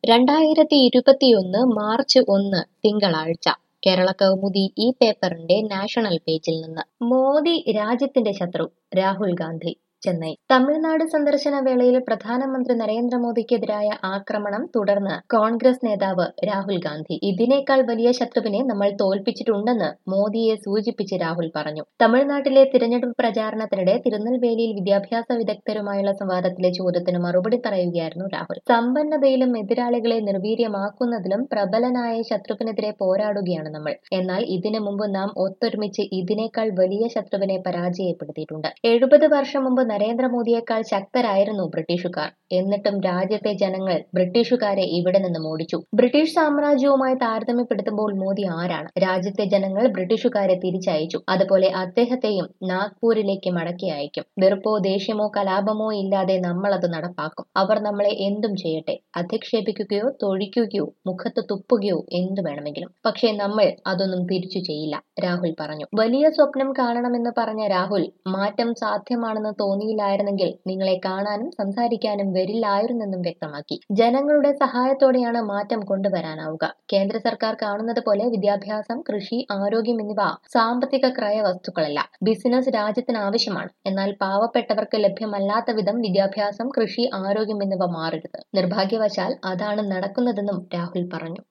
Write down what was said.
രണ്ടായിരത്തി ഇരുപത്തിയൊന്ന് മാർച്ച് ഒന്ന് തിങ്കളാഴ്ച കേരള കൗമുദി ഈ പേപ്പറിന്റെ നാഷണൽ പേജിൽ നിന്ന് മോദി രാജ്യത്തിന്റെ ശത്രു രാഹുൽ ഗാന്ധി ചെന്നൈ തമിഴ്നാട് സന്ദർശന വേളയിൽ പ്രധാനമന്ത്രി നരേന്ദ്രമോദിക്കെതിരായ ആക്രമണം തുടർന്ന് കോൺഗ്രസ് നേതാവ് രാഹുൽ ഗാന്ധി ഇതിനേക്കാൾ വലിയ ശത്രുവിനെ നമ്മൾ തോൽപ്പിച്ചിട്ടുണ്ടെന്ന് മോദിയെ സൂചിപ്പിച്ച് രാഹുൽ പറഞ്ഞു തമിഴ്നാട്ടിലെ തിരഞ്ഞെടുപ്പ് പ്രചാരണത്തിനിടെ തിരുനെൽവേലിയിൽ വിദ്യാഭ്യാസ വിദഗ്ധരുമായുള്ള സംവാദത്തിലെ ചോദ്യത്തിന് മറുപടി പറയുകയായിരുന്നു രാഹുൽ സമ്പന്നതയിലും എതിരാളികളെ നിർവീര്യമാക്കുന്നതിലും പ്രബലനായ ശത്രുവിനെതിരെ പോരാടുകയാണ് നമ്മൾ എന്നാൽ ഇതിനു മുമ്പ് നാം ഒത്തൊരുമിച്ച് ഇതിനേക്കാൾ വലിയ ശത്രുവിനെ പരാജയപ്പെടുത്തിയിട്ടുണ്ട് എഴുപത് വർഷം മുമ്പ് നരേന്ദ്രമോദിയേക്കാൾ ശക്തരായിരുന്നു ബ്രിട്ടീഷുകാർ എന്നിട്ടും രാജ്യത്തെ ജനങ്ങൾ ബ്രിട്ടീഷുകാരെ ഇവിടെ നിന്നും ഓടിച്ചു ബ്രിട്ടീഷ് സാമ്രാജ്യവുമായി താരതമ്യപ്പെടുത്തുമ്പോൾ മോദി ആരാണ് രാജ്യത്തെ ജനങ്ങൾ ബ്രിട്ടീഷുകാരെ തിരിച്ചയച്ചു അതുപോലെ അദ്ദേഹത്തെയും നാഗ്പൂരിലേക്ക് മടക്കി അയക്കും വെറുപ്പോ ദേഷ്യമോ കലാപമോ ഇല്ലാതെ നമ്മൾ അത് നടപ്പാക്കും അവർ നമ്മളെ എന്തും ചെയ്യട്ടെ അധിക്ഷേപിക്കുകയോ തൊഴിക്കുകയോ മുഖത്ത് തുപ്പുകയോ എന്തു വേണമെങ്കിലും പക്ഷേ നമ്മൾ അതൊന്നും തിരിച്ചു ചെയ്യില്ല രാഹുൽ പറഞ്ഞു വലിയ സ്വപ്നം കാണണമെന്ന് പറഞ്ഞ രാഹുൽ മാറ്റം സാധ്യമാണെന്ന് തോന്നിയില്ലായിരുന്നെങ്കിൽ നിങ്ങളെ കാണാനും സംസാരിക്കാനും വരില്ലായിരുന്നെന്നും വ്യക്തമാക്കി ജനങ്ങളുടെ സഹായത്തോടെയാണ് മാറ്റം കൊണ്ടുവരാനാവുക കേന്ദ്ര സർക്കാർ കാണുന്നത് പോലെ വിദ്യാഭ്യാസം കൃഷി ആരോഗ്യം എന്നിവ സാമ്പത്തിക ക്രയ വസ്തുക്കളല്ല ബിസിനസ് രാജ്യത്തിന് ആവശ്യമാണ് എന്നാൽ പാവപ്പെട്ടവർക്ക് ലഭ്യമല്ലാത്ത വിധം വിദ്യാഭ്യാസം കൃഷി ആരോഗ്യം എന്നിവ മാറരുത് നിർഭാഗ്യവശാൽ അതാണ് നടക്കുന്നതെന്നും രാഹുൽ പറഞ്ഞു